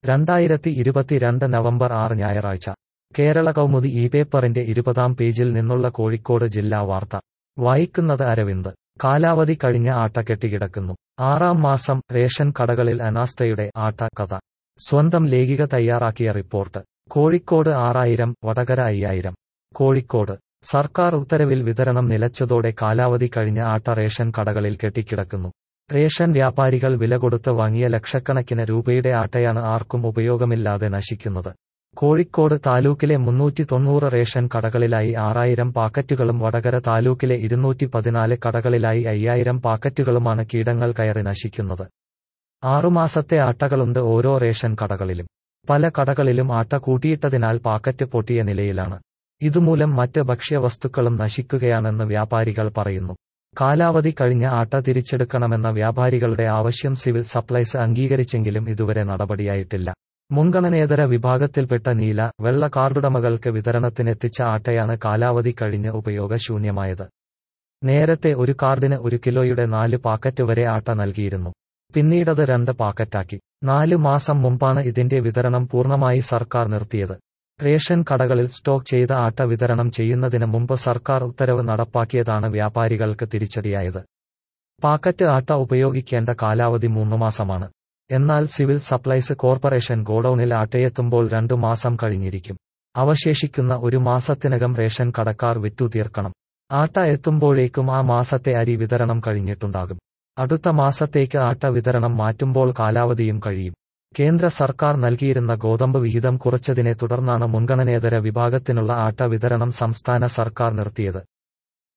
രണ്ടായിരത്തി ഇരുപത്തിരണ്ട് നവംബർ ആറ് ഞായറാഴ്ച കേരള കൗമുദി ഈ പേപ്പറിന്റെ ഇരുപതാം പേജിൽ നിന്നുള്ള കോഴിക്കോട് ജില്ലാ വാർത്ത വായിക്കുന്നത് അരവിന്ദ് കാലാവധി കഴിഞ്ഞ ആട്ട കെട്ടിക്കിടക്കുന്നു ആറാം മാസം റേഷൻ കടകളിൽ അനാസ്ഥയുടെ ആട്ട കഥ സ്വന്തം ലേഖിക തയ്യാറാക്കിയ റിപ്പോർട്ട് കോഴിക്കോട് ആറായിരം വടകര അയ്യായിരം കോഴിക്കോട് സർക്കാർ ഉത്തരവിൽ വിതരണം നിലച്ചതോടെ കാലാവധി കഴിഞ്ഞ ആട്ട റേഷൻ കടകളിൽ കെട്ടിക്കിടക്കുന്നു റേഷൻ വ്യാപാരികൾ വില കൊടുത്ത് വാങ്ങിയ ലക്ഷക്കണക്കിന് രൂപയുടെ ആട്ടയാണ് ആർക്കും ഉപയോഗമില്ലാതെ നശിക്കുന്നത് കോഴിക്കോട് താലൂക്കിലെ മുന്നൂറ്റി തൊണ്ണൂറ് റേഷൻ കടകളിലായി ആറായിരം പാക്കറ്റുകളും വടകര താലൂക്കിലെ ഇരുന്നൂറ്റി പതിനാല് കടകളിലായി അയ്യായിരം പാക്കറ്റുകളുമാണ് കീടങ്ങൾ കയറി നശിക്കുന്നത് ആറുമാസത്തെ ആട്ടകളുണ്ട് ഓരോ റേഷൻ കടകളിലും പല കടകളിലും ആട്ട കൂട്ടിയിട്ടതിനാൽ പാക്കറ്റ് പൊട്ടിയ നിലയിലാണ് ഇതുമൂലം മറ്റ് ഭക്ഷ്യവസ്തുക്കളും നശിക്കുകയാണെന്ന് വ്യാപാരികൾ പറയുന്നു കാലാവധി കഴിഞ്ഞ ആട്ട തിരിച്ചെടുക്കണമെന്ന വ്യാപാരികളുടെ ആവശ്യം സിവിൽ സപ്ലൈസ് അംഗീകരിച്ചെങ്കിലും ഇതുവരെ നടപടിയായിട്ടില്ല മുൻഗണനേതര വിഭാഗത്തിൽപ്പെട്ട നീല വെള്ള കാർഡുടമകൾക്ക് വിതരണത്തിനെത്തിച്ച ആട്ടയാണ് കാലാവധി കഴിഞ്ഞ് ഉപയോഗശൂന്യമായത് നേരത്തെ ഒരു കാർഡിന് ഒരു കിലോയുടെ നാല് പാക്കറ്റ് വരെ ആട്ട നൽകിയിരുന്നു പിന്നീടത് രണ്ട് പാക്കറ്റാക്കി നാലു മാസം മുമ്പാണ് ഇതിന്റെ വിതരണം പൂർണ്ണമായി സർക്കാർ നിർത്തിയത് റേഷൻ കടകളിൽ സ്റ്റോക്ക് ചെയ്ത ആട്ട വിതരണം ചെയ്യുന്നതിന് മുമ്പ് സർക്കാർ ഉത്തരവ് നടപ്പാക്കിയതാണ് വ്യാപാരികൾക്ക് തിരിച്ചടിയായത് പാക്കറ്റ് ആട്ട ഉപയോഗിക്കേണ്ട കാലാവധി മൂന്ന് മാസമാണ് എന്നാൽ സിവിൽ സപ്ലൈസ് കോർപ്പറേഷൻ ഗോഡൌണിൽ ആട്ടയെത്തുമ്പോൾ രണ്ടു മാസം കഴിഞ്ഞിരിക്കും അവശേഷിക്കുന്ന ഒരു മാസത്തിനകം റേഷൻ കടക്കാർ വിറ്റു തീർക്കണം ആട്ട എത്തുമ്പോഴേക്കും ആ മാസത്തെ അരി വിതരണം കഴിഞ്ഞിട്ടുണ്ടാകും അടുത്ത മാസത്തേക്ക് ആട്ട വിതരണം മാറ്റുമ്പോൾ കാലാവധിയും കഴിയും കേന്ദ്ര സർക്കാർ നൽകിയിരുന്ന ഗോതമ്പ് വിഹിതം കുറച്ചതിനെ തുടർന്നാണ് മുൻഗണനേതര വിഭാഗത്തിനുള്ള ആട്ട വിതരണം സംസ്ഥാന സർക്കാർ നിർത്തിയത്